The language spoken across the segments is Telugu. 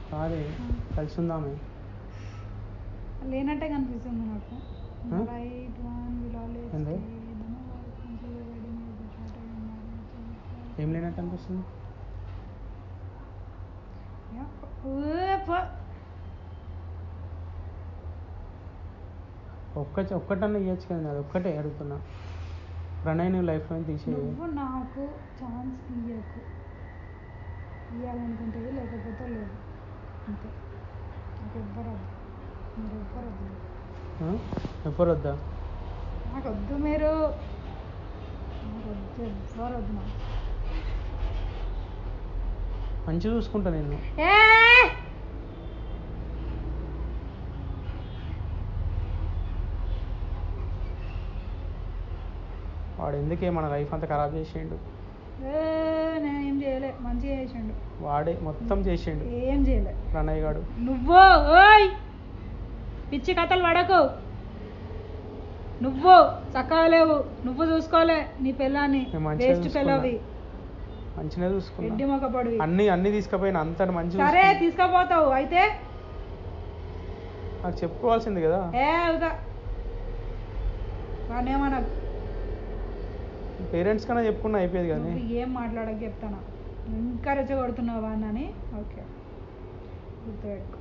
కాదే కలిసి ఉందామే లేనట్టే కనిపిస్తుంది నాకు Huh? Right one will always ఏంది? స్టే ఏం లేనట్టు అనిపిస్తుంది ఒక్క ఒక్కటన్నా ఇవ్వచ్చు కదా అది ఒక్కటే అడుగుతున్నా ప్రణయ్ నువ్వు లైఫ్లో తీసేయి నువ్వు నాకు ఛాన్స్ ఇయ్యకు ఇవ్వాలనుకుంటే ఇయ్యి, లేకపోతే లేదు అంతే నాకు ఎవ్వరు వద్దు మీరు ఎవ్వరు వద్దు ఆ? ఎవ్వరు వద్దా నాకు వద్దు మీరు నాకు వద్దు ఎవ్వరు వద్దు నాకు మంచిగా చూసుకుంటా నేను ఏ వాడు ఎందుకే మన లైఫ్ అంతా ఖరాబ్ చేసిండు ఏ, నేను ఏం చేయలే మంచిగా చేసిండు వాడే మొత్తం చేసిండు ఏం చేయలే ప్రణయ్ గాడు నువ్వు ఓయ్ పిచ్చి కథలు పడకు నువ్వు చక్కగా లేవు నువ్వు చూసుకోలే నీ పిల్లాన్ని నేను మంచిగా వేస్ట్ చూసుకున్నా. పిల్లవి మంచిగా ఎడ్డి చూసుకున్నా మొక్క పొడివి అన్ని అన్ని తీసుకుపోయిన అంత మంచిగా సరే చూసుకున్నా. తీసుకుపోతావు అయితే నాకు చెప్పుకోవాల్సింది కదా ఏ అవుతా వాడిని ఏమనకు పేరెంట్స్ కన్నా చెప్పుకున్నా అయిపోయేది కానీ నువ్వు ఏం మాట్లాడక చెప్తాను ఇంకా రెచ్చగొడుతున్నావు వాడిని అని ఓకే గుర్తుపెట్టుకో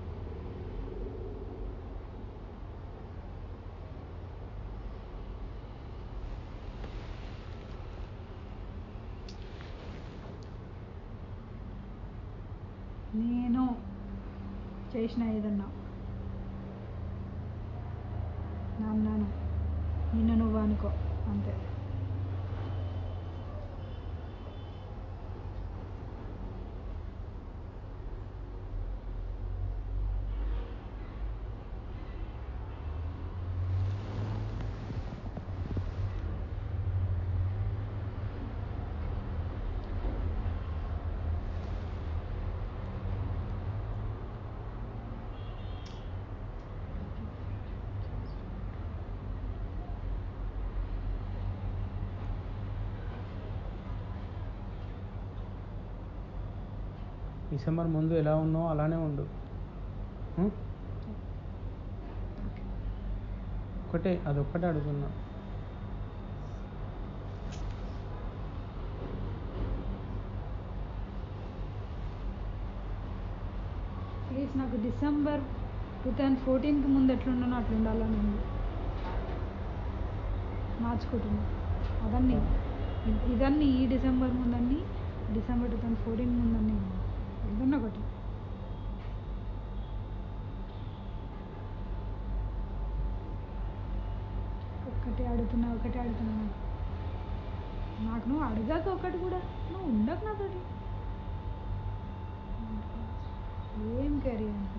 నేను చేసిన ఏదన్నా నాన్నాను నిన్ను నువ్వు అనుకో అంతే డిసెంబర్ ముందు ఎలా ఉన్నావు అలానే ఉండు ఉం? ఒకటే అదొక్కటే అడుగుతున్నా ప్లీజ్ నాకు డిసెంబర్ టూ థౌజండ్ ఫోర్టీన్కి ముందు ఎట్లుండనో అట్లా ఉండాలని ఉంది మార్చుకుంటున్నా అదన్నీ ఇ- ఇదన్నీ ఈ డిసెంబర్ ముందన్నీ డిసెంబర్ టూ థౌజండ్ ఫోర్టీన్ ముందన్నీ ఏదన్నా ఒకటి ఒక్కటే అడుగుతున్నా ఒకటే అడుగుతున్నా నాకు నువ్వు అడగాక ఒకటి కూడా నువ్వు ఉండకు నాతోటి ఏం కర్రీ అంటే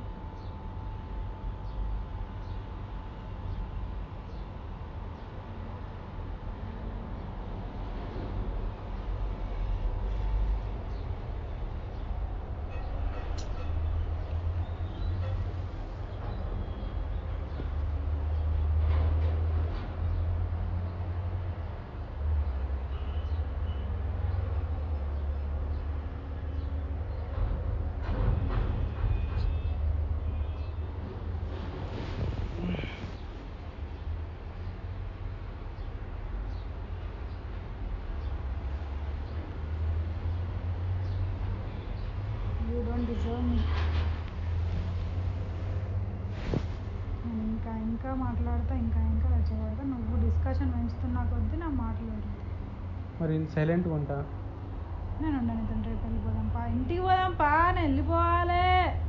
యూ డోంట్ డిజర్వ్ మీ నేను ఇంకా ఇంకా మాట్లాడతా ఇంకా ఇంకా రెచ్చగొడతా నువ్వు డిస్కషన్ పెంచుతున్నా కొద్దీ నా మాట్లాడు మరి సైలెంట్గా ఉంటా నేను ఉండను ఇతను రేపు వెళ్ళిపోదాం పా ఇంటికి పోదాం పా నేను వెళ్ళిపోవాలి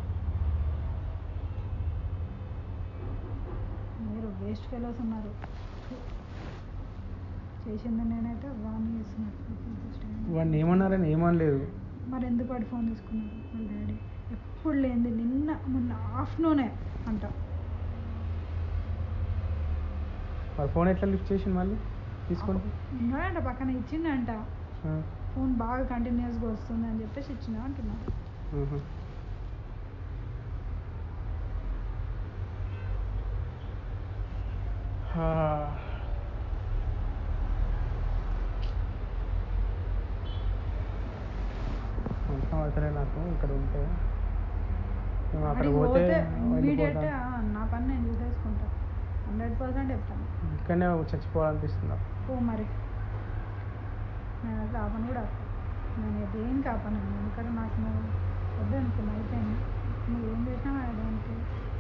మీరు వేస్ట్ ఫెలోస్ ఉన్నారు ఫు. చేసింది నేనైతే వార్నింగ్ ఇస్తున్నారు వాడిని ఏమన్నారని ఏమనలేదు మరి ఎందుకు వాడు ఫోన్ తీసుకున్నారు వాళ్ళ డాడీ ఎప్పుడు లేనిది నిన్న మొన్న ఆఫ్టర్నూనే అంట వాడు ఫోన్ ఎట్లా లిఫ్ట్ చేసింది మళ్ళీ తీసుకొని ఉన్నాడంట పక్కన ఇచ్చిండంట ఆ, ఫోన్ బాగా కంటిన్యూస్గా వస్తుంది అని చెప్పేసి ఇచ్చిన అంటున్నాడు ఆహా. హా. అవసరం అవుతలే నాకు ఇక్కడ ఉంటే అక్కడ అడిగి పోతే పోతే వెళ్ళిపోతా. ఇమీడియట్ నా పని నేను చూసేసుకుంటా హండ్రెడ్ పర్సెంట్ చెప్తాను ఇక్కడనే చచ్చిపోవాలనిపిస్తుంది నాకు. ఓ మరి నేను అసలు ఆపను కూడా ఆపను నేను దేనికి ఆపను ఎందుకంటే నాకు నువ్వు వద్దు అనుకున్నా అయిపోయింది నువ్వు ఏం చేసినా దానికి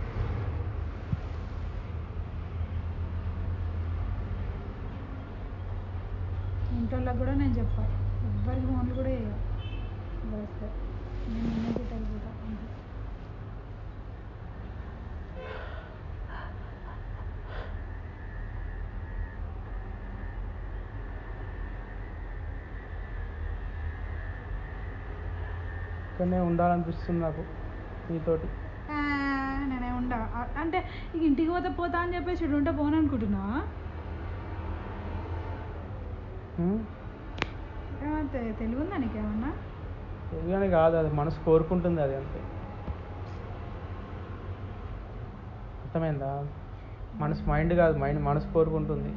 ఇంట్లో కూడా నేను చెప్పాను ఎవ్వరికి ఫోన్లు కూడా వేయాలి వస్తే నేను ఇమీడియట్ వెళ్ళిపోతా అంతే ఇక్కడనే ఉండాలనిపిస్తుంది నాకు నీతోటి ఆ, నేనే ఉండ ఆ- అంటే ఇక ఇంటికి పోతే పోతా అని చెప్పేసి ఇటు ఉంటే పోను అనుకుంటున్నా ఉం? ఏమంతే తెలివి ఉందా నీకేమన్నా తెలియని కాదు అది మనసు కోరుకుంటుంది అది అంతే అర్థమైందా మనసు మైండ్ కాదు మైండ్ మనసు కోరుకుంటుంది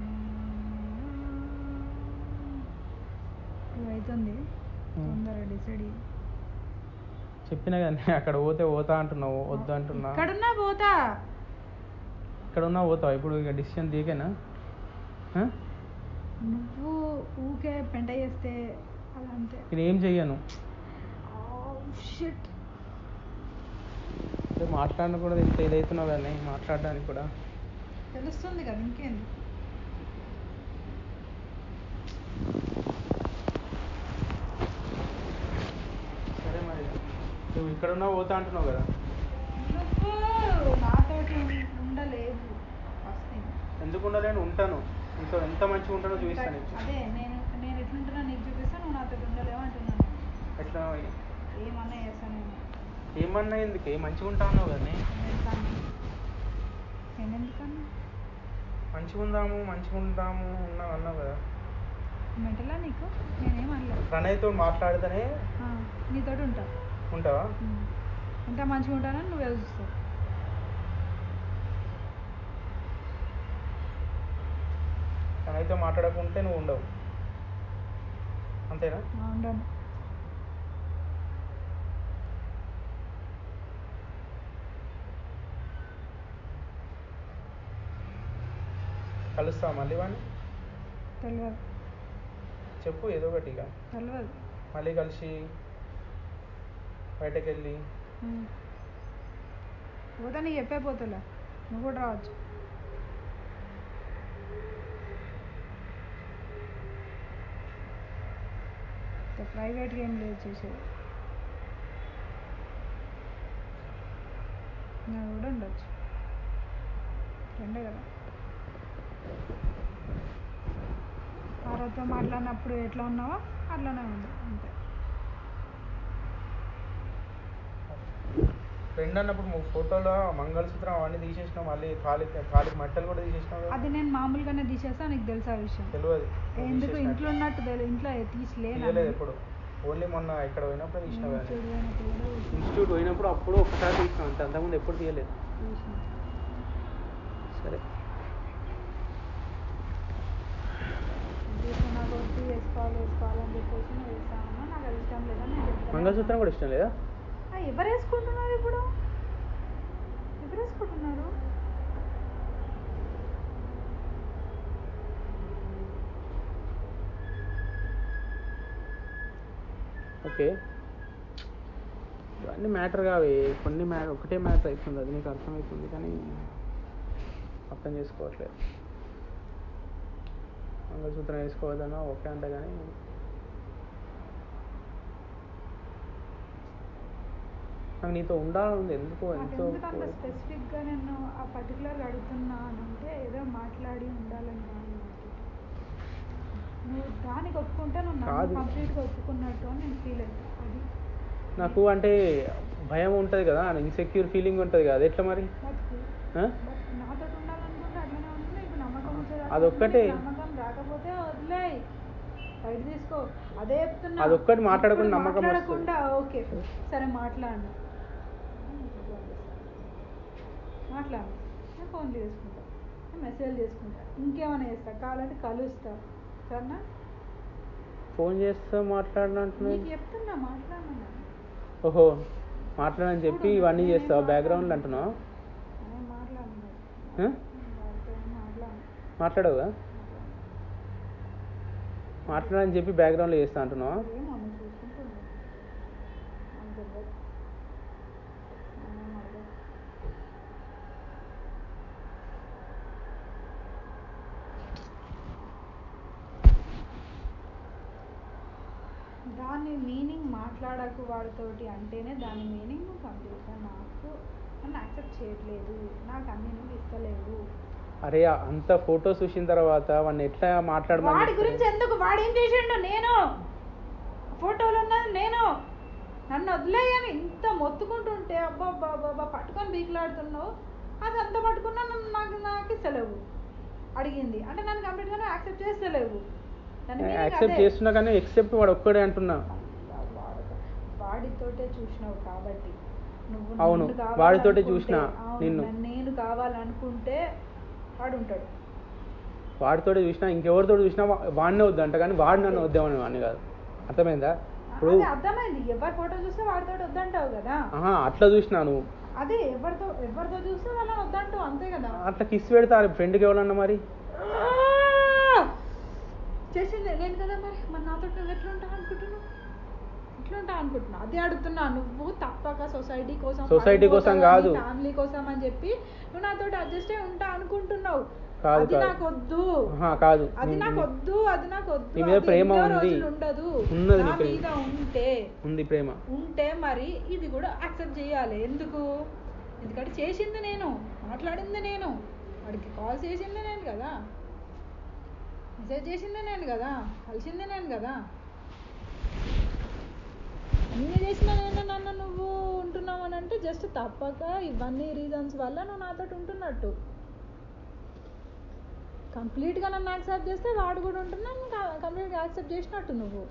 టూ అవుతుంది ఉం. తొందరగా డిసైడ్ చెప్పినా కానీ అక్కడ పోతే పోతా అంటున్నావు వద్దు అంటున్నా ఇక్కడున్నా పోతా ఇక్కడ ఉన్నా పోతావు ఇప్పుడు ఇక డిసిషన్ దీకేనా ఆ? నువ్వు ఊకే పెంట చేస్తే అలా అంతే నేను ఏం చెయ్యను షిట్ అంటే మాట్లాడిన కూడా ఇంత ఇదవుతున్నావు కానీ మాట్లాడడానికి కూడా తెలుస్తుంది కదా ఇంకేంది సరే మరి నువ్వు ఇక్కడ ఉన్నా పోతా అంటున్నావు కదా నువ్వు నాతోటి ఉం- ఉండలేదు ఫస్ట్ థింగ్ ఎందుకు ఉండలేను ఉంటాను నీతో ఎంత మంచిగా ఉంటానో చూపిస్తాను నీకు. అదే నేను నేను ఎట్లుంటున్నా నీకు చూపిస్తాను నువ్వు నాతో ఉండలేవు అంటున్నాను ఎట్లా ఏమన్నా చేస్తాను నేను ఏమన్నా ఎందుకు మంచిగా ఉంటా అన్నావు కదా నే. ఎందుకన్నా నేను ఎందుకన్నా మంచిగా ఉందాము మంచిగా ఉంటాము ఉన్నావు అన్నావు కదా మెంటలా నీకు నేనేం అనలేదు ప్రణయ్తో మాట్లాడితేనే ఆ, నీతోటి ఉంటా ఉంటావా ఉం. ఎంత మంచిగా ఉంటానని నువ్వే చూస్తావు ప్రణయ్తో మాట్లాడకుంటే నువ్వు ఉండవు అంతేనా ఆ, ఉండను కలుస్తావా మళ్ళీ వాడిని తెలియదు చెప్పు ఏదో ఒకటి ఇక తెలియదు మళ్ళీ కలిసి బయటకు వెళ్ళి ఉం. పోతే నీకు చెప్పే పోతులే నువ్వు కూడా రావచ్చు ప్రైవేట్గా ఏం లేదు చేసేది నేను కూడా ఉండొచ్చు రెండే కదా ఆరోతో మాట్లాడినప్పుడు ఎట్లా ఉన్నావో అట్లానే ఉంది అంతే ఫ్రెండ్ అన్నప్పుడు నువ్వు ఫోటోలో మంగళసూత్రం అవన్నీ తీసేసినావు మళ్ళీ కాలి కాలికి మట్టలు కూడా తీసేసినావు కదా అది నేను మామూలుగానే తీసేస్తా నీకు తెలుసా విషయం తెలియదు ఎందుకు ఇంట్లో ఉన్నట్టు తెలి ఇంట్లో తీసలేను తీయలేదు ఎప్పుడు ఓన్లీ మొన్న ఇక్కడ పోయినప్పుడు తీసినావు కానీ చూడడానికి కూడా తీసిన. ఇన్స్టిట్యూట్ పోయినప్పుడు అప్పుడు ఒకసారి తీసినావు అంతే అంతకుముందు ఎప్పుడు తీయలేదు తీసిన. సరే తీసిన నాకు వద్దు వేసుకోవాలి వేసుకోవాలని చెప్పేసి నేను వేస్తాను నాకు అది ఇష్టం లేదని నేను చెప్తాను మంగళసూత్రం కూడా ఇష్టం లేదా ఆ, ఎవరు వేసుకుంటున్నారు ఇప్పుడు ఎవరు వేసుకుంటున్నారు ఓకే ఇవన్నీ మ్యాటర్ కావే కొన్ని మ్యా ఒకటే మ్యాటర్ అవుతుంది అది నీకు అర్థమవుతుంది కానీ అర్థం చేసుకోవట్లేదు మంగళసూత్రం వేసుకోవద్దనో ఓకే అంట కానీ నాకు నీతో ఉండాలని ఎందుకో నాకు ఎంతో ఎందుకు అంత స్పెసిఫిక్గా నేను ఆ పర్టికులర్గా అడుగుతున్నా అని అంటే ఏదో మాట్లాడి ఉండాలని కాదు నాకు. నువ్వు దానికి ఒప్పుకుంటే నువ్వు నన్ను కాదు. కంప్లీట్గా ఒప్పుకున్నట్టు అని నేను ఫీల్ అవుతాను అది నాకు అంటే భయం ఉంటుంది కదా ఇన్సెక్యూర్ ఫీలింగ్ ఉంటుంది కదా అది ఎట్లా మరి బతుకు ఆ? బట్ నాతో ఉండాలనుకుంటే అట్లనే ఉంటుంది ఇప్పుడు నమ్మకం వచ్చేదాకా అదొక్కటే. నీకు నమ్మకం రాకపోతే వదిలేయ్ బయట తీసుకో అదే చెప్తున్నా అదొక్కటి మాట్లాడకుండా ఇప్పుడు నమ్మకం వస్తుంది. మాట్లాడకుండా ఓకే సరే మాట్లాడు మాట్లాడు నేను ఫోన్ చేసుకుంటా నేను మెసేజ్ చేసుకుంటా ఇంకేమైనా చేస్తా కావాలంటే కలుస్తా సరేనా ఫోన్ చేస్తే మాట్లాడినట్టున్నాయి నీకు చెప్తున్నా మాట్లాడమన్నా ఓహో మాట్లాడని చెప్పి ఇవన్నీ చేస్తావు బ్యాక్గ్రౌండ్లో అంటున్నావు నేను మాట్లాడను ఆ? వాడితో ఏం మాట్లాడను మాట్లాడవుగా మాట్లాడని చెప్పి బ్యాక్గ్రౌండ్లో చేస్తా అంటున్నావు ఏమో నువ్వు చూసుకుంటుండు నాకు తెలియదు నేనేం అడగను. దాని మీనింగ్ మాట్లాడకు వాడితోటి అంటేనే దాని మీనింగ్ నువ్వు కంప్లీట్గా నాకు నన్ను యాక్సెప్ట్ చేయట్లేదు నాకు అన్ని నువ్వు ఇస్తలేవు అరే అంత ఫోటోస్ చూసిన తర్వాత వాడిని ఎట్లా మాట్లాడమని వాడి చెప్తారు? గురించి ఎందుకు వాడు ఏం చేసిండు నేను ఫోటోలు ఉన్నది నేను నన్ను వదిలేయని ఇంత మొత్తుకుంటుంటే అబ్బా అబ్బా అబ్బా అబ్బా పట్టుకొని బీకులాడుతున్నావు అది అంత పట్టుకున్నా నన్ను నాకు నాకు ఇస్తలేవు అడిగింది అంటే నన్ను కంప్లీట్గా యాక్సెప్ట్ చేస్తలేవు దాని meaning యాక్సెప్ట్ అదే. చేస్తున్నా కానీ ఎక్సెప్ట్ వాడు ఒక్కడే అంటున్నా వాడు- వాడితోటే చూసినావు కాబట్టి నువ్వు అవును, నన్ను వాడితోటే కావాలనుకుంటే- చూసినా అవును, నిన్ను. నన్ను నేను కావాలనుకుంటే వాడు ఉంటాడు వాడితోటి చూసినా ఇంకెవరితో చూసినా వా- వాడినే వద్దంట కానీ వాడు నన్ను వద్దామని వాడిని కాదు అర్థమైందా ఇప్పుడు అదే అర్థమైంది ఎవరి ఫోటో చూస్తే వాడితో వద్దంటావు కదా ఆహా అట్లా చూసినా నువ్వు అదే ఎవరితో ఎవరితో చూస్తే వాళ్ళని వద్దంటావు అంతే కదా అట్లా కిస్ పెడతారు ఫ్రెండ్కి ఎవరన్నా మరి చేసింది నేను కదా మరి మరి నాతో నువ్వు ఎట్లా ఉంటావు అనుకుంటున్నావు ఎట్లా ఉంటావు అనుకుంటున్నావు అదే అడుగుతున్నా నువ్వు తప్పక సొసైటీ కోసం Society కోసం కాదు. ఫ్యామిలీ కోసం అని చెప్పి నువ్వు నాతో అడ్జస్ట్ అయి ఉంటా అనుకుంటున్నావు కాదు, అది కాదు. నాకు వద్దు ఆహా, కాదు అది నీ- నాకు వద్దు అది నాకు వద్దు నీ మీద అది ప్రేమ ఎన్నో ఉంది. రోజులు ఉండదు ఉన్నది నా నీ ప్రేమ. మీద ఉంటే ఉంది ప్రేమ ఉంటే మరి ఇది కూడా యాక్సెప్ట్ చేయాలి ఎందుకు ఎందుకంటే చేసింది నేను మాట్లాడింది నేను వాడికి కాల్ చేసింది నేను కదా మెసేజ్ చేసింది నేను కదా కలిసింది నేను కదా అన్నీ చేసిన నేను నన్ను నువ్వు ఉంటున్నావు అని అంటే జస్ట్ తప్పక ఇవన్నీ రీజన్స్ వల్ల నువ్వు నాతో ఉంటున్నట్టు కంప్లీట్గా నన్ను యాక్సెప్ట్ చేస్తే వాడు కూడా ఉంటున్నాను కంప్లీట్గా యాక్సెప్ట్ చేసినట్టు నువ్వు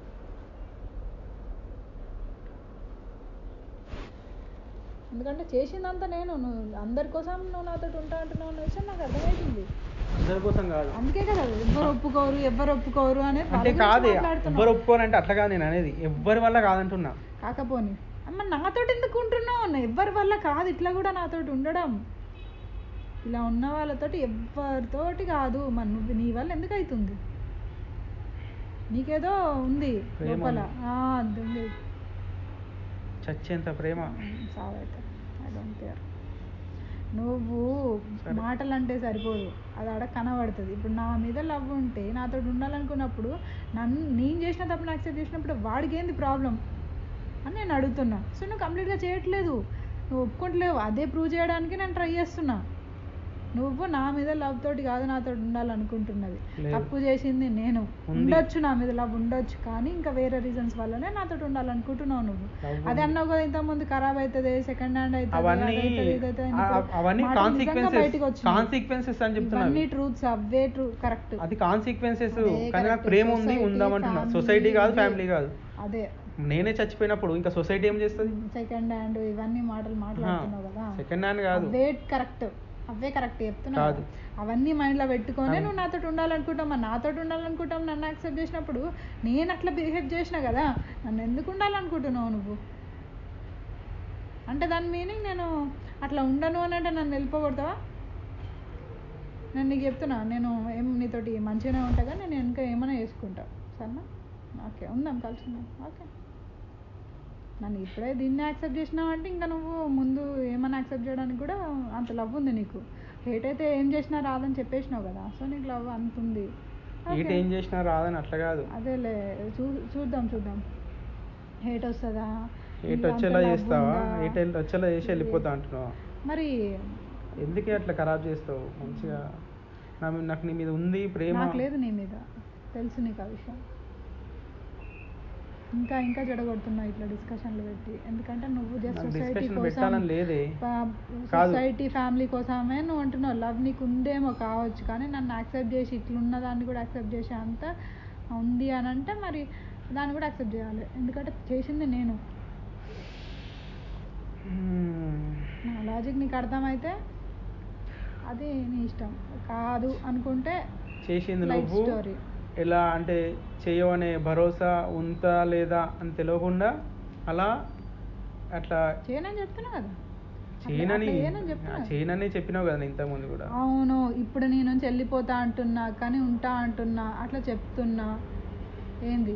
ఎందుకంటే చేసిందంతా నేను నువ్వు అందరి కోసం నువ్వు నాతో ఉంటా అంటున్నావు అన్న విషయం నాకు అర్థమవుతుంది అందరి కోసం కాదు అందుకే కదా ఎవ్వరు ఒప్పుకోరు ఎవ్వరు ఒప్పుకోరు అనేది వాళ్ళ అంటే గురించి కాదే మాట్లాడుతున్నావు. ఎవ్వరు ఒప్పుకోనంటే అట్లా కాదు నేను అనేది ఎవ్వరి వల్ల కాదంటున్నా కాకపోని అమ్మ నాతోటి ఎందుకు ఉంటున్నావు అన్న ఎవ్వరి వల్ల కాదు ఇట్లా కూడా నాతోటి ఉండడం ఇలా ఉన్న వాళ్ళతోటి ఎవరితోటి కాదు మన నువ్వు నీ వల్ల ఎందుకు అవుతుంది నీకేదో ఉంది ప్రేమ లోపల ఉంది. ఆ, అది ఉంది చచ్చేంత ప్రేమ సావైతే ఐ డోంట్ కేర్ నువ్వు సరే. మాటలు అంటే సరిపోదు అది ఆడ కనబడుతుంది ఇప్పుడు నా మీద లవ్ ఉంటే నాతో ఉండాలనుకున్నప్పుడు నన్ను నేను చేసిన తప్పును యాక్సెప్ట్ చేసినప్పుడు వాడికి ఏంది ప్రాబ్లం అని నేను అడుగుతున్నా సో నువ్వు కంప్లీట్గా చేయట్లేదు నువ్వు ఒప్పుకుంటలేవు అదే ప్రూవ్ చేయడానికి నేను ట్రై చేస్తున్నా నువ్వు నా మీద లవ్ తోటి కాదు నాతో ఉండాలనుకుంటున్నది లేదు. తప్పు చేసింది నేను ఉంది. ఉండొచ్చు నా మీద లవ్ ఉండొచ్చు కానీ ఇంకా వేరే రీజన్స్ వల్లనే నాతో ఉండాలనుకుంటున్నావు నువ్వు Love అది అన్నావు కదా ఇంత ముందు ఖరాబ్ అవుతుంది సెకండ్ హ్యాండ్ అవుతుంది అవన్నీ అది అవుతుంది, ఇది అవుతుంది అని ఆ- ఇప్పుడు అవన్నీ మాటలు నిజంగా కాన్సిక్వెన్సెస్ బయటికి వచ్చినాయి. కాన్సిక్వెన్సెస్ అని ఇవన్నీ చెప్తున్నా ట్రూత్స్ అవే ట్రూ కరెక్ట్ అది కాన్సిక్వెన్సెస్ అదే కానీ నాకు correct. ప్రేమ ఉంది Society, ఉందామంటున్నా family, సొసైటీ కాదు ఇది. ఫ్యామిలీ కాదు అదే నేనే చచ్చిపోయినప్పుడు ఇంకా సొసైటీ ఏం చేస్తుంది సెకండ్ హ్యాండ్ ఇవన్నీ మాటలు మాట్లాడుతున్నావు కదా సెకండ్ హ్యాండ్ కాదు అవే కరెక్ట్ అవే కరెక్ట్ చెప్తున్నా కాదు. కదా. అవన్నీ మైండ్లో పెట్టుకొని అవును. నువ్వు నాతో ఉండాలనుకుంటావు మరి నాతో ఉండాలనుకుంటాం నన్ను యాక్సెప్ట్ చేసినప్పుడు నేను అట్లా బిహేవ్ చేసిన కదా నన్ను ఎందుకు ఉండాలనుకుంటున్నావు నువ్వు అంటే దాని మీనింగ్ నేను అట్లా ఉండను అని అంటే నన్ను వెళ్ళిపోకూడతావా నేను నీకు చెప్తున్నా నేను ఏం నీతోటి మంచిగానే ఉంటా కానీ నేను ఇంకా ఏమైనా చేసుకుంటా సరేనా ఓకే ఉందాం కలిసి ఉందాం ఓకే నన్ను ఇప్పుడే దీన్ని యాక్సెప్ట్ చేసినావు అంటే ఇంకా నువ్వు ముందు ఏమైనా యాక్సెప్ట్ చేయడానికి కూడా అంత లవ్ ఉంది నీకు హేట్ అయితే ఏం చేసినా రాదని చెప్పేసినావు కదా సో నీకు లవ్ అంత ఉంది ఈట Okay. ఏం చేసినా రాదని అట్లా కాదు అదేలే చూ చూద్దాం చూద్దాం హేట్ వస్తుందా ఈట నీకు అంత వచ్చేలా love చేస్తావా ఉందా? ఈట వచ్చేలా చేసి వెళ్ళిపోతా అంటున్నావా మరి ఎందుకే అట్లా ఖరాబ్ చేస్తావు మంచిగా నా మీ- నాకు నీ మీద ఉంది ప్రేమ నాకు లేదు నీ మీద తెలుసు నీకు ఆ విషయం ఇంకా ఇంకా జడగొడుతున్నావు ఇట్లా డిస్కషన్లు పెట్టి ఎందుకంటే నువ్వు జస్ట్ నాకు సొసైటీ డిస్కషన్ కోసం పెట్టాలని లేదే కాదు. సొసైటీ ఫ్యామిలీ కోసమే నువ్వు అంటున్నావు లవ్ నీకు ఉందేమో కావచ్చు కానీ నన్ను యాక్సెప్ట్ చేసి ఇట్లున్న దాన్ని కూడా యాక్సెప్ట్ చేసే అంత ఉంది అని అంటే మరి దాన్ని కూడా యాక్సెప్ట్ చేయాలి ఎందుకంటే చేసింది నేను మ్మ్. నా లాజిక్ నీకు అర్థమైతే అది నీ ఇష్టం కాదు అనుకుంటే చేసింది లైట్ నువ్వు స్టోరీ ఎలా అంటే చేయవనే భరోసా ఉందా లేదా అని తెలియకుండా అలా అట్లా చేయనని చెప్తున్నా కదా అట్లా- చేయనని అట్లా చేయనని చెప్తున్నా కదా. చేయనని చెప్పినావు కదా ఇంతకుముందు కూడా అవును ఇప్పుడు నీ నుంచి వెళ్ళిపోతా అంటున్నా కానీ ఉంటా అంటున్నా అట్లా చెప్తున్నా ఏంది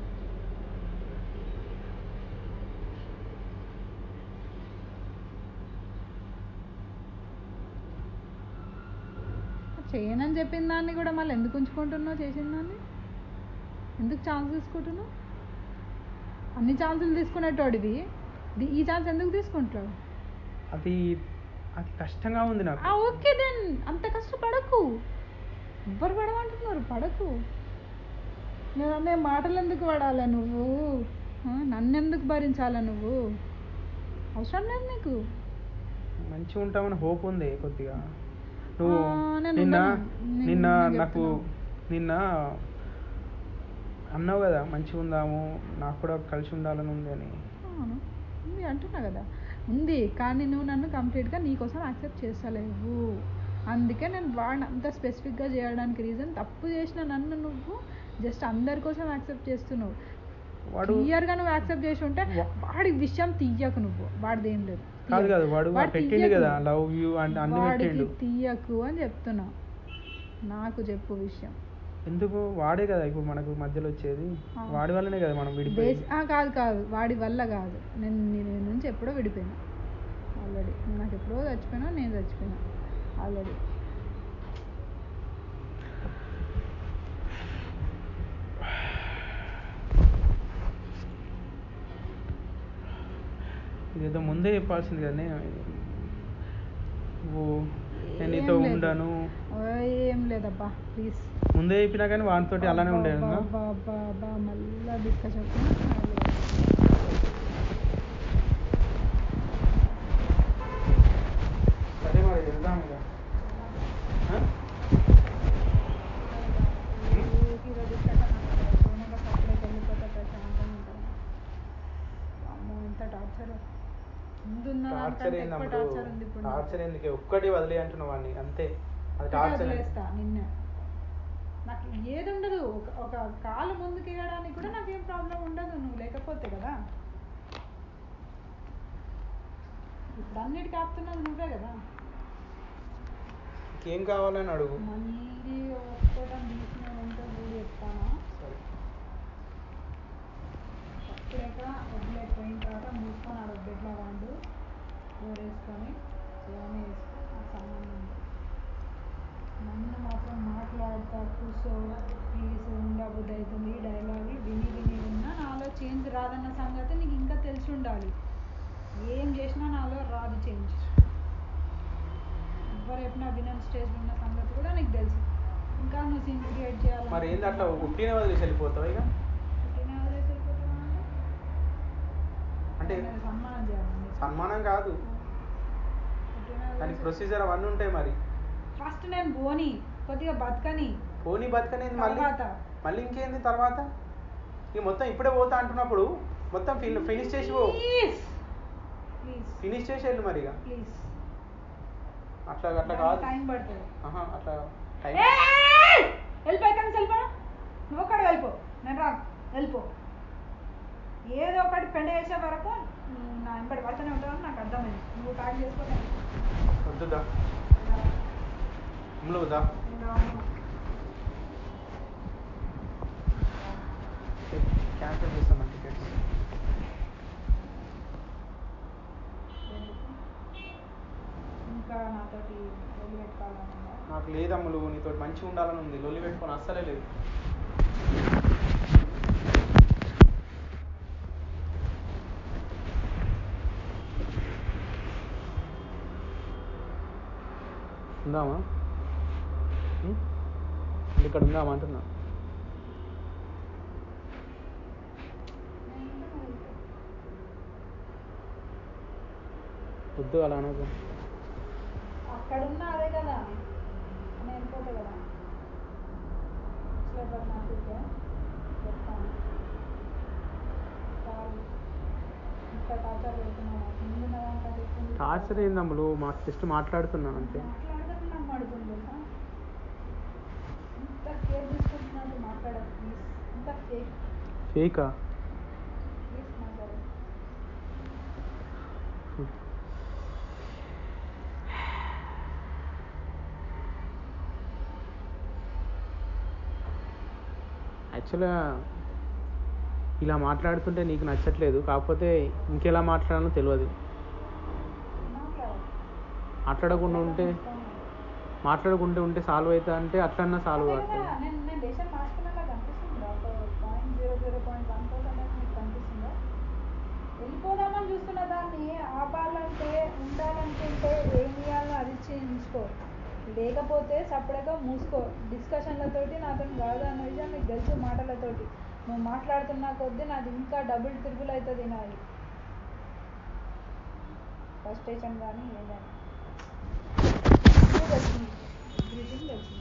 చేయనని చెప్పిన దాన్ని కూడా మళ్ళీ ఎందుకు ఉంచుకుంటున్నావు చేసిన దాన్ని ఎందుకు ఛాన్స్ తీసుకుంటున్నావు అన్ని ఛాన్సులు తీసుకునేటోడివి ది- ఈ ఛాన్స్ ఎందుకు తీసుకుంటావు అది అది కష్టంగా ఉంది నాకు ఆ ఓకే దెన్ అంత కష్టపడకు ఎవ్వరు పడమంటున్నారు పడకు నేను అనే మాటలు ఎందుకు పడాలా నువ్వు ఆ, నన్ను ఎందుకు భరించాలా నువ్వు అవసరం లేదు నీకు మంచిగా ఉంటామని హోప్ ఉంది కొద్దిగా నువ్వు ఆ, నేను నిన్న ఉండను. నేను- నిన్న నేను నాకు నిన్న అన్నావు కదా మంచిగా ఉందాము నాకు కూడా కలిసి ఉండాలని ఉంది అని అవును ఉంది అంటున్నా కదా ఉంది కానీ నువ్వు నన్ను కంప్లీట్గా నీకోసం యాక్సెప్ట్ చేస్తలేవు అందుకే నేను వాడిని అంత స్పెసిఫిక్గా చేయడానికి రీజన్ తప్పు చేసిన నన్ను నువ్వు జస్ట్ అందరి కోసం యాక్సెప్ట్ చేస్తున్నావు వాడు క్లియర్గా నువ్వు యాక్సెప్ట్ చేసి ఉంటే వా- వాడి విషయం తీయకు నువ్వు వాడిది ఏం లేదు కాదు తీయకు. కాదు వాడు వాడు పెట్టిండు తీయకు. కదా లవ్ యూ అండ్ అన్ని వాడికి పెట్టిండు తీయకు అని చెప్తున్నా నాకు చెప్పు విషయం ఎందుకు వాడే కదా ఇప్పుడు మనకు మధ్యలో వచ్చేది ఆ. వాడి వల్లనే కదా మనం బేస్ విడిపోయింది ఆ, కాదు కాదు వాడి వల్ల కాదు నేను నేను నీ నుంచి ఎప్పుడో విడిపోయినా ఆల్రెడీ నాకు ఎప్పుడో చచ్చిపోయినా నేను చచ్చిపోయినా ఆల్రెడీ ఇదేదో ముందే చెప్పాల్సింది కదా నే- నువ్వు నేను నీతో ఏం లేదు. ఉండను ఓ, ఏం లేదబ్బా ప్లీజ్ ముందే చెప్పినా కానీ వానితోటి అలానే ఉండేను మళ్ళా డిస్కస్ చెప్తున్నా సరే మరి వెళ్దాం ఇక ఆ? ఈరోజు డిస్కషన్ సోమగా సపరేట్ వెళ్ళిపోతే ప్రశాంతంగా ఉంటుంది అమ్మో ఎంత టార్చర్ ముందున్న టార్చర్ దానికంటే ఎక్కువ ఏందమ్ముడు టార్చర్ ఉంది ఇప్పుడు నాకు. టార్చర్ ఎందుకు ఒక్కటి వదిలే అంటున్నావు వాడిని అంతే అది ఒక్కటే టార్చర్ వదిలేస్తా నిన్నే నాకు ఏది ఉండదు ఒక ఒక కాలు ముందుకు వేయడానికి కూడా నాకేం ప్రాబ్లం ఉండదు నువ్వు లేకపోతే కదా ఇప్పుడు అన్నిటికీ ఆపుతున్నది నువ్వే కదా ఏం కావాలని అడుగు మళ్ళీ ఒక్కటం తీసినాడంటే ఊడి చెప్తానా సరే అప్పుడేక వదిలేకపోయిన తర్వాత మూసుకొని ఆడ బెడ్లో వాడు వేసుకొని ఏమైనా వేసుకో నాకు సంబంధం లేదు నన్ను మాత్రం మాట్లాడతా కూర్చో ప్లీజ్ ఉండబుద్ధి అవుతుంది ఈ డైలాగ్ విని విని ఉన్నా నాలో చేంజ్ రాదన్న సంగతి నీకు ఇంకా తెలిసి ఉండాలి ఏం చేసినా నాలో రాదు చేంజ్ ఎవరు చెప్పినా వినని స్టేజ్లో ఉన్న సంగతి కూడా నీకు తెలుసు ఇంకా నువ్వు సీన్ క్రియేట్ చేయాలి మరి ఏంది అట్లా ఉట్టినే వదిలేసి వెళ్ళిపోతావు ఇక పుట్టిన వదిలేసి వెళ్ళిపోతావా అంటే నేను సన్మానం చేయాలి నీకు. సన్మానం కాదు పుట్టిన దానికి వదిలేసి- ప్రొసీజర్ అవన్నీ ఉంటాయి మరి ఫస్ట్ నేను పోని కొద్దిగా బతకని పోనీ బతకనేది మళ్ళీ తర్వాత మళ్ళీ ఇంకేంది తర్వాత ఇక మొత్తం ఇప్పుడే పోతా అంటున్నప్పుడు మొత్తం ఫిన్ ఫినిష్ చేసి పో ప్లీజ్ ప్లీజ్ ఫినిష్ చేసి వెళ్ళు మరి ఇక ప్లీజ్ అట్లా అట్లా కాదు టైం పడుతుంది ఆహా, అట్లా టైం ఏయ్! వెళ్ళిపోయి కానీ వెళ్ళిపో నువ్వు ఒక్కడు వెళ్ళిపో నేను రా వెళ్ళిపో ఏదో ఒకటి పెండ చేసే వరకు నువ్వు నా వెంబడి పడుతూనే ఉంటావని నాకు అర్థమైంది నువ్వు ప్యాక్ చేసుకోవాలి వద్దుదా దా క్యాన్సిల్ చేస్తాను టికెట్స్ ఇంకా నాతోటి వెళ్ళి పెట్టుకోవాలని ఉందా? నాకు లేదమ్ములు నీతో మంచిగా ఉండాలని ఉంది లొల్లి పెట్టుకొని అస్సలే లేదు ఉందామా ఉం? ఇక్కడ ఉందామా అంటున్నా నేను ఇంకా వెళ్తా. వద్దు అలా అనకు అక్కడున్నా అదే కదా నేను వెళ్ళిపోతా కదా స్లీపర్ నాకు ఇస్తే చెప్తాను చాలు ఇంత టార్చర్ పెడుతున్నావు ముందున్న దానికంటే ఎక్కువ ఉంది. టార్చర్ ఏందమ్ములు మా జస్ట్ మాట్లాడుతున్నాను అంతే మాట్లాడితే నాకు పడుతుంది తెలుసా ఇంత కేర్ తీసుకుంటున్నాడు మాట్లాడదు ప్లీజ్ ఇంత ఫేక్ ఫేకా ప్లీజ్ మాట్లాడదు యాక్చువల్గా ఇలా మాట్లాడుతుంటే నీకు నచ్చట్లేదు కాకపోతే ఇంకెలా మాట్లాడాలో తెలియదు మాట్లాడకుండా ఉంటే మాట్లాడకుండా ఉంటే సాల్వ్ అవుతా అంటే అట్లన్నా సాల్వ్ అదే అవుతుంది కదా, నేను నేను దేశం మార్చుకున్నలా కనిపిస్తుందా ఒక point zero zero point one percent మీకు కనిపిస్తుందా వెళ్ళిపోదామని చూస్తున్న దాన్ని ఆపాలంటే ఉండాలనుకుంటే ఏం చేయాలో అది చేయించుకో లేకపోతే సపరేట్గా మూసుకో డిస్కషన్లతోటి నాతో కాదు అన్న విషయం మీకు తెలుసు మాటలతోటి నువ్వు మాట్లాడుతున్నా కొద్దీ నాది ఇంకా డబుల్ ట్రిపుల్ అవుతుంది నాది ఫ్రస్ట్రేషన్ కానీ ఏదైనా ఇదే తెలిసింది బ్రీతింగ్ తెలిసింది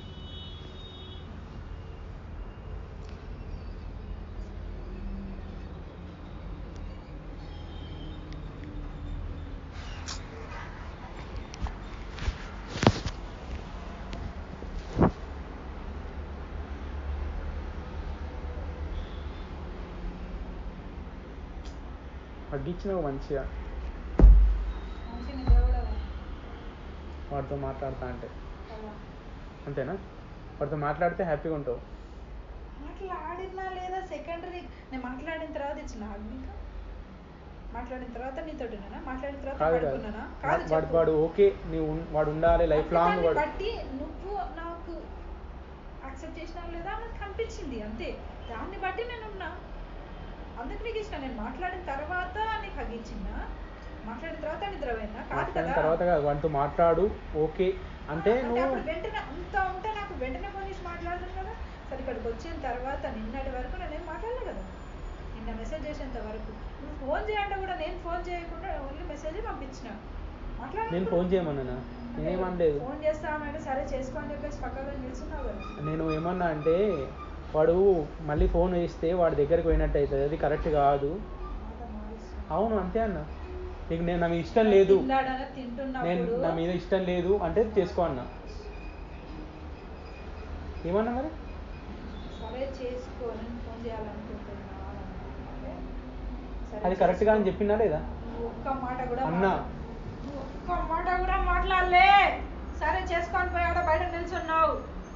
తగ్గించినావు మంచిగా మంచి నిద్ర కూడా రాదు. వాడితో మాట్లాడుతా అంటే కదా. అంతేనా వాడితో మాట్లాడితే హ్యాపీగా ఉంటావు మాట్లాడినా లేదా సెకండరీ నేను మాట్లాడిన తర్వాత ఇచ్చిన hug నీకు మాట్లాడిన తర్వాత నీతోటినా మాట్లాడిన తర్వాత కాదు కాదు పడుకున్నానా కాదు వాడు- వాడు చెప్పు. వాడు ఓకే నీవు ఉన్- వాడు ఉండాలి లైఫ్ లాంగ్ దాన్ని వాడు బట్టి నువ్వు నాకు యాక్సెప్ట్ చేసినావు లేదా నాకు కనిపించింది అంతే దాన్ని బట్టి నేను ఉన్నా అందుకు నీకు ఇష్టం నేను మాట్లాడిన తర్వాత నీకు హగ్ ఇచ్చిందా మాట్లాడిన తర్వాత నిద్రపోయిందా కాదు మాట్లాడిన కదా తర్వాత కాదు వాడితో మాట్లాడు ఓకే అంటే అంటే నువ్వు అప్పుడు వెంటనే అంత ఉంటే నాకు వెంటనే ఫోన్ చేసి మాట్లాడతాను కదా సరే ఇక్కడికి వచ్చిన తర్వాత నిన్నటి వరకు నేనేం మాట్లాడలే కదా నిన్న మెసేజ్ చేసేంత వరకు నువ్వు ఫోన్ చేయంటే కూడా నేను ఫోన్ చేయకుండా ఓన్లీ మెసేజ్ పంపించిన మాట్లాడు నేను ఫోన్ చేయమన్నానా నేనేమనలేదు ఫోన్ చేస్తామంటే సరే చేసుకో అని చెప్పేసి పక్కగా నిల్చున్నావు కదా నేను ఏమన్నా అంటే వాడు మళ్ళీ ఫోన్ వేస్తే వాడి దగ్గరికి పోయినట్టు అవుతుంది అది కరెక్ట్ కాదు మాట మారుస్తున్నావు. అవును అంతే అన్న నీకు నేను నా మీద ఇష్టం లేదు తిన్నాడన నేను తింటున్నప్పుడు నా మీద ఇష్టం లేదు అంటే చేసుకో అన్న ఏమన్నా మరి సరే చేసుకో నేను ఫోన్ చేయాలనుకుంటున్నా అని అంటే, సరే అది కరెక్ట్ గా అని చేసుకో. చెప్పినా లేదా నువ్వు ఒక్క మాట కూడా అన్నా. మాట్లా- నువ్వు ఒక్క మాట కూడా మాట్లాడలే సరే చేసుకొని పోయి ఆడ బయట నిల్చున్నావు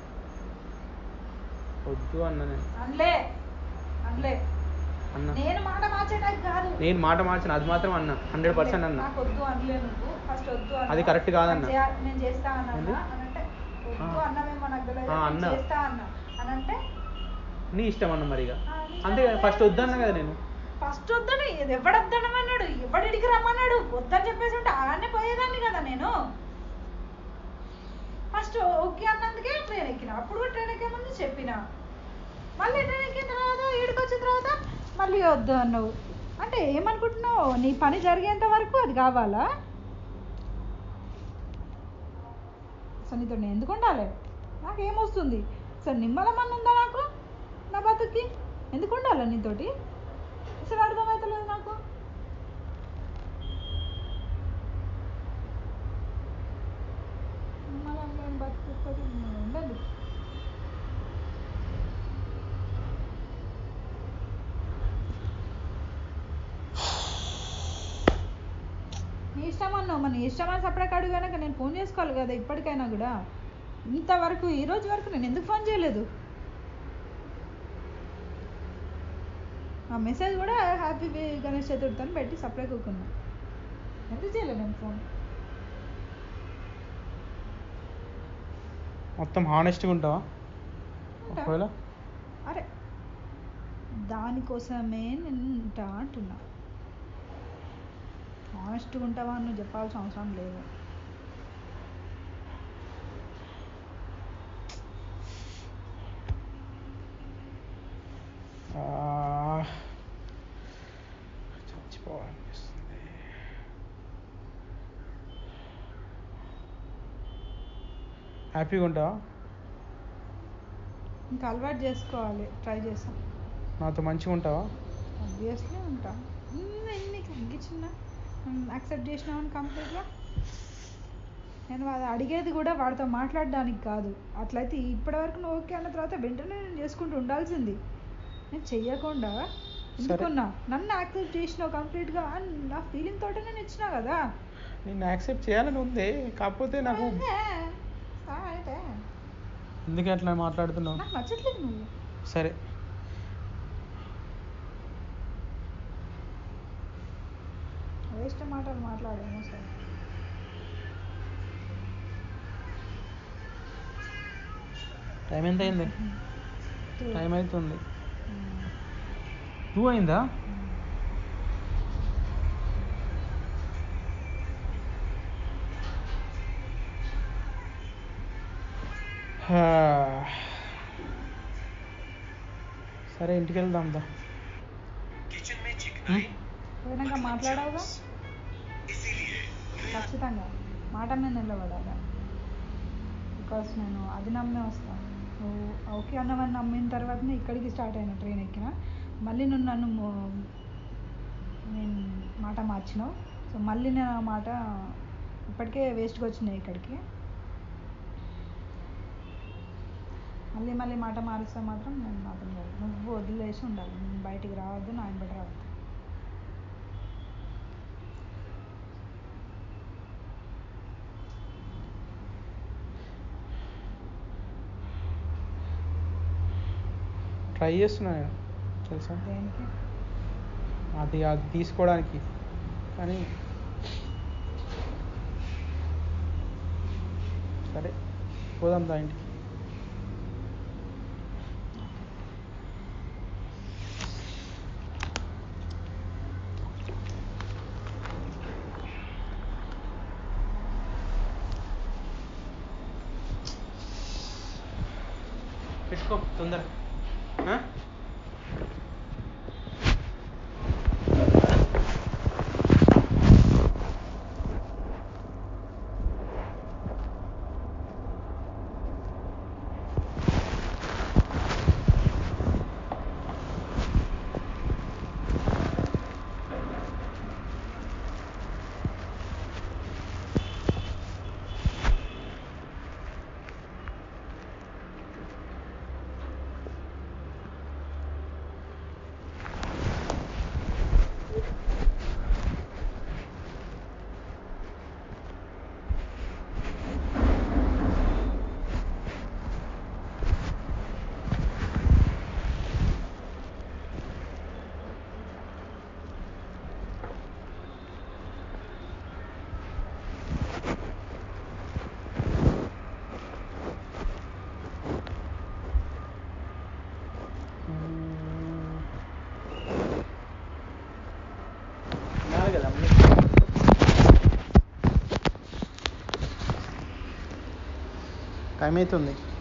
వద్దు అన్న నేను అనలే అనలే అన్న నేను మాట మార్చేటానికి కాదు నేను మాట మార్చిన అది మాత్రం అన్న హండ్రెడ్ పర్సెంట్ అన్న నాకు వద్దు అనలే నువ్వు ఫస్ట్ వద్దు అన్నా. అది correct కాదన్న. నేను చేయ- నేను చేస్తా అన్నా ఏంది? అనంటే వద్దు ఆ. అన్నమేమో నాకు తెలియదు ఆ, నేను అన్నా. చేస్తా అన్నా అనంటే నీ ఇష్టం అన్న మరి ఇక ఆ, నీ అంతే కదా ఇష్టం ఫస్ట్ అదే. వద్దన్న కదా నేను ఫస్ట్ వద్దని ఇది ఎవడొద్దనమన్నాడు ఎవడిడికి రమ్మన్నాడు వద్దని చెప్పేసి ఉంటే అలానే పోయేదాన్ని కదా నేను ఫస్ట్ ఓకే అన్నందుకే ట్రైన్ ఎక్కిన అప్పుడు కూడా ట్రైన్ ఎక్కే ముందు చెప్పిన మళ్ళీ ట్రైన్ ఎక్కిన తర్వాత ఈడికి వచ్చిన తర్వాత మళ్ళీ వద్దు అన్నావు అంటే ఏమనుకుంటున్నావు నీ పని జరిగేంత వరకు అది కావాలా అసలు నీతో నేను ఎందుకు ఉండాలి నాకేమొస్తుంది అసలు నిమ్మలమన్న ఉందా నాకు నా బతుక్కి ఎందుకు ఉండాలి నీతోటి అసలు అర్థమవుతలేదు నాకు నిమ్మలం లేని బతుకుతోటి ఉండదు నీ ఇష్టం అన్నావు మన ఇష్టం అని సపరేట్ అడుగు కనుక నేను ఫోన్ చేసుకోవాలి కదా ఇప్పటికైనా కూడా ఇంతవరకు ఈ రోజు వరకు నేను ఎందుకు ఫోన్ చేయలేదు ఆ మెసేజ్ కూడా హ్యాపీ గణేష్ చతుర్థి అని పెట్టి సపరేట్ కూకున్నా ఎందుకు చేయలేదు నేను ఫోన్ మొత్తం హానెస్ట్గా ఉంటావా ఉంటా. ఒకవేళ అరే దానికోసమే నేను ఉంటా అంటున్నా ఆనెస్ట్గా ఉంటావా అని నువ్వు చెప్పాల్సిన అవసరం లేదు ఆ, చచ్చిపోవాలనిపిస్తుంది హ్యాపీగా ఉంటావా ఇంకా అలవాటు చేసుకోవాలి ట్రై చేస్తాం నాతో మంచిగా ఉంటావా ఆబ్వియస్లీ ఉంటా నేను నీకు తగ్గించిన యాక్సెప్ట్ చేసినావని కంప్లీట్గా నేను అది అడిగేది కూడా వాడితో మాట్లాడడానికి కాదు అట్లయితే ఇప్పటివరకు నువ్వు ఓకే అన్న తర్వాత వెంటనే నేను చేసుకుంటూ ఉండాల్సింది నేను చెయ్యకుండా ఎందుకున్నా నన్ను యాక్సెప్ట్ చేసినావు కంప్లీట్గా అని నా ఫీలింగ్ తోటే నేను ఇచ్చినా కదా నిన్ను యాక్సెప్ట్ చేయాలని ఉంది కాకపోతే నాకు అదే. సరే అయితే ఎందుకు అట్లా మాట్లాడుతున్నావు నాకు నచ్చట్లేదు నువ్వు సరే వేస్ట్ మాటలు మాట్లాడేమో సార్ టైం ఎంత అయింది టైం అవుతుంది మ్మ్. టూ అయిందా మ్మ్. హా. సరే ఇంటికి వెళ్దాం దా హ్మ్? పోయినాక మాట్లాడావుగా ఖచ్చితంగా మాట మీద నిలబడాలి బికాస్ నేను అది నమ్మే వస్తాను నువ్వు ఓకే అన్నవని నమ్మిన తర్వాతనే ఇక్కడికి స్టార్ట్ అయిన ట్రైన్ ఎక్కిన మళ్ళీ నువ్వు నన్ను మో- నేను మాట మార్చినావు సో మళ్ళీ నేను ఆ మాట ఇప్పటికే వేస్ట్గా వచ్చినాయి ఇక్కడికి మళ్ళీ మళ్ళీ మాట మారిస్తే మాత్రం నేను మాత్రం కాదు నువ్వు వదిలేసి ఉండాలి నేను బయటికి రావద్దు నా వెంబడి రావద్దు ట్రై చేస్తున్నా నేను తెలుసా దేనికి అది అది తీసుకోవడానికి కానీ సరే పోదాం దా ఇంటికి పెట్టుకో తొందర ఉన్నారు కదా అన్నీ. టైం అవుతుంది